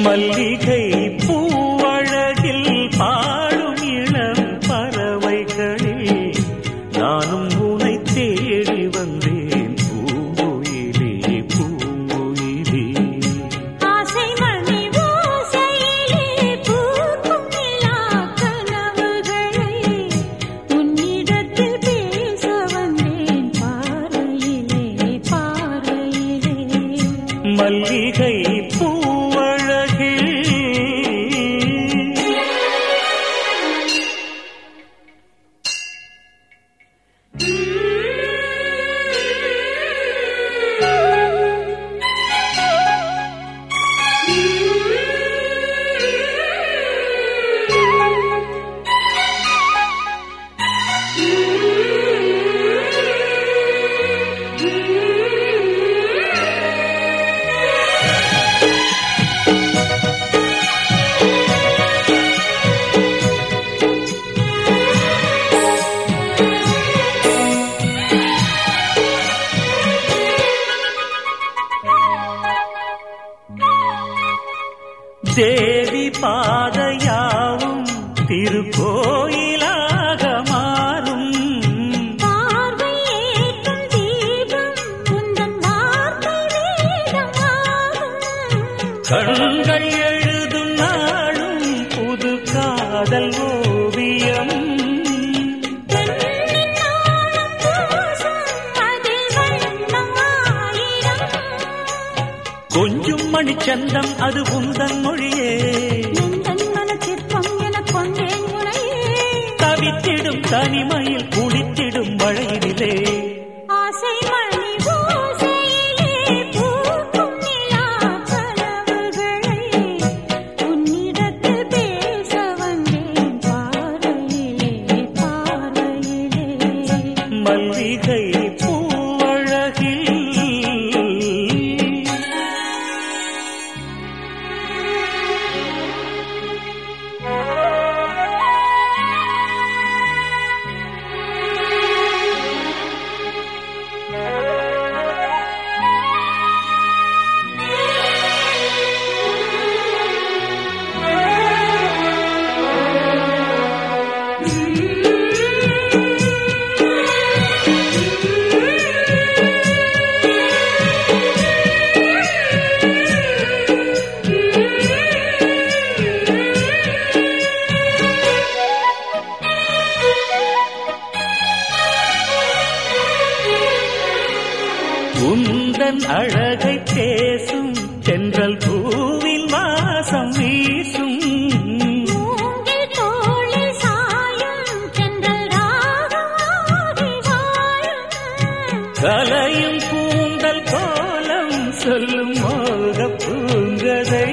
மல்லிகை பூவழகில் பாடும் இளம் பறவைகளில் நானும் உனை தேடி வந்தேன் பூங்குயிலே பூங்குயிலே ஆசை மணி ஓசையிலே பூக்கும் நிலா கனவுகளை உன்னிடத்தில் பேச வந்தேன் பாறையிலே பாறையிலே மல்லிகை பூவழகில் தேவி பாதையாவும் திருக்கோயிலாக மாறும் பார்வை ஏற்றும் தீபம் உந்தன் வார்த்தை வேதமாகும் கண்கள் எழுதும் நாளும் புது காதல் ஓவியம் பெண்ணின் நாணம் பூசும் அதில் வண்ணம் ஆயிரம் கொஞ்சம் மணிச்சந்தம் அது உந்தன் மொழியே எந்தன் மனச்சிற்பம் எனக் கொண்டேன் உனையே தவித்திடும் தனிமையில் குளித்திடும் மழையிலே ஆசை மணி ஓசையிலே பூக்கும் நிலா கனவுகளை உன்னிடத்தில் பேச வந்தேன் பார்வையிலே பார்வையிலே மல்லிகை பூவழகில் உந்தன் அழகை பேசும் தென்றல் பூவின் வாசம் வீசும் மூங்கில் தோளில் சாயும் தென்றல் ராகமாகி வாழும் கலையும் கூந்தல் கோலம் சொல்லும் மோக பூங்கதை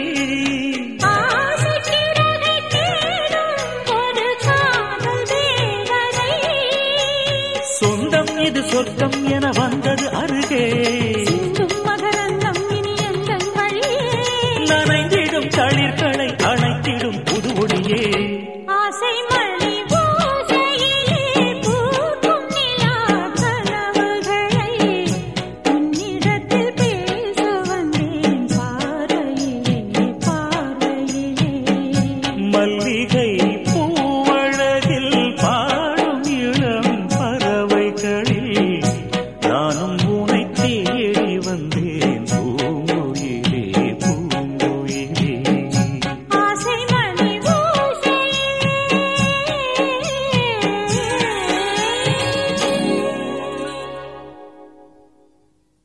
ஆசை சிறகை தேடும் ஒரு காதல் தேவதை சொந்தம் இது சொர்க்கம் என வந்தது அருகே